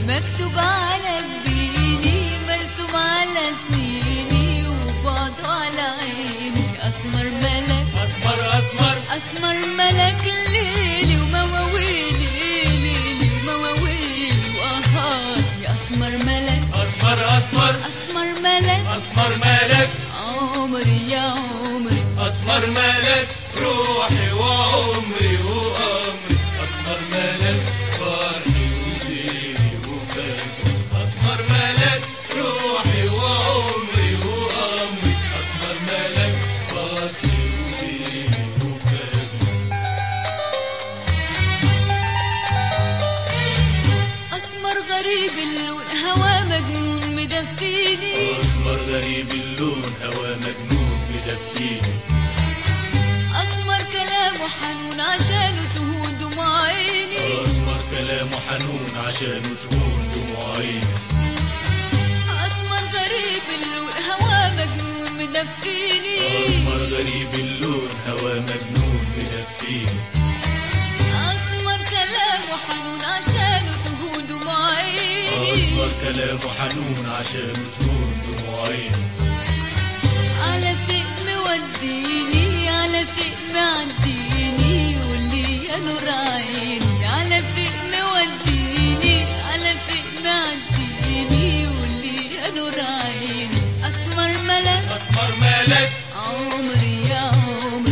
مكتوب على جبيني مرسوم على سنيني وبعضه على عيني أسمر ملك اسمر اسمر أسمر ملك ليلي ومواويلي ليلي ومواويلي وأهاتي أسمر ملك اسمر اسمر أسمر ملك اسمر مالك عمري يا عمري اسمر مالك روحي وعمري وامري اسمر مالك فرحي وديني وفاكر اسمر مالك روحي وعمري وامري اسمر مالك فرحي وديني وفاكر أسمر غريب اللون هوا مجنون مدفيني اسمر غريب اللون هوا مجنون مدفيني أسمر كلامه حنون عشانه تهون دموع عيني اسمر كلامه حنون عشانه تهون دموع عيني أسمر غريب اللون هوا مجنون مدفيني اسمر غريب اللون هوا مجنون مدفيني أسمر كلامه حنون عشانه تهون دموع عيني اسمر كلامه حنون عشانه تهون دموع عيني على فين موديني على فين معديني قولي يا نور عيني على فين موديني على فين معديني قولي يا نور عيني أسمر ملك اسمر مالك عمري يا عمري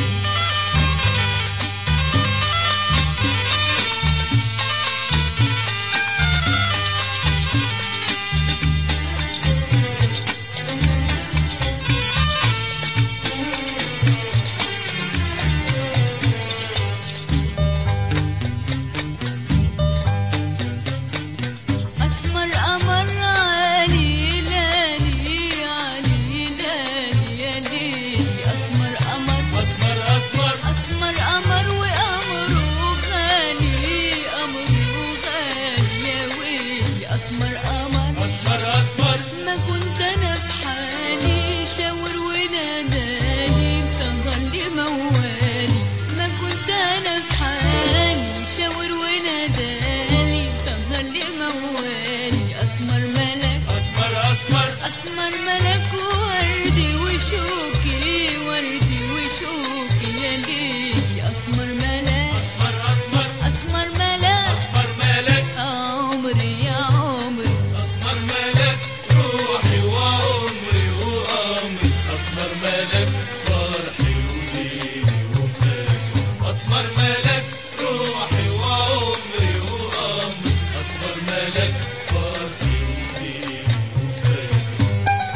أسمر قمر علي لالي علي لالي يا ليلي أسمر قمر اسمر اسمر أسمر قمر وقمره غالي قمره غالي يا ويلي أسمر قمر اسمر اسمر ما كنت أنا في حالي شاور وناداني مسهر لي موالي ما كنت أنا في حالي شاور وناداني مسهر لي موالي أسمر ملك اسمر اسمر أسمر ملك وردي وشوكي وردي وشوكي يا ليلي أسمر ملك اسمر اسمر أسمر ملك اسمر مالك عمري يا عمري اسمر مالك روحي وعمري وامري اسمر مالك فرحي وليلي وفاكر اسمر مالك روحي وعمري وامري اسمر مالك فرحي وليلي وفاكر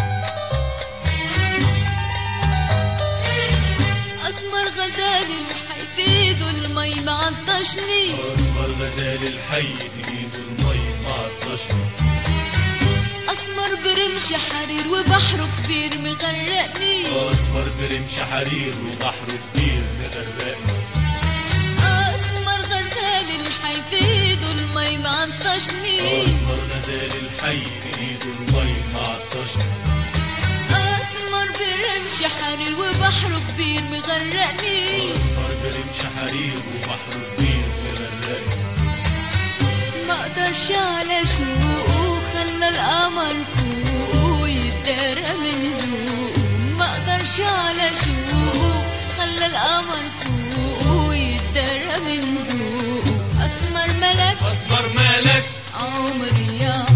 أسمر غزال الحي في ايده المي معطشني اسمر غزال الحي في ايده المي معطشني أسمر برمش حرير وبحره كبير مغرقني اسمر برمش حرير وبحره كبير مغرقني أسمر غزال الحي في ايده المي معطشني اسمر غزال الحي في ايده المي معطشني أسمر برمش حرير وبحره كبير مغرقني اسمر برمش حرير وبحره كبير مغرقني ما اقدرش على شوقه خلى القمر فوقه يتدارى من ذوقه ما اقدرش على شوقه خلى القمر فوقه يتدارى من ذوقه اسمر ملك اسمر مالك عمري يا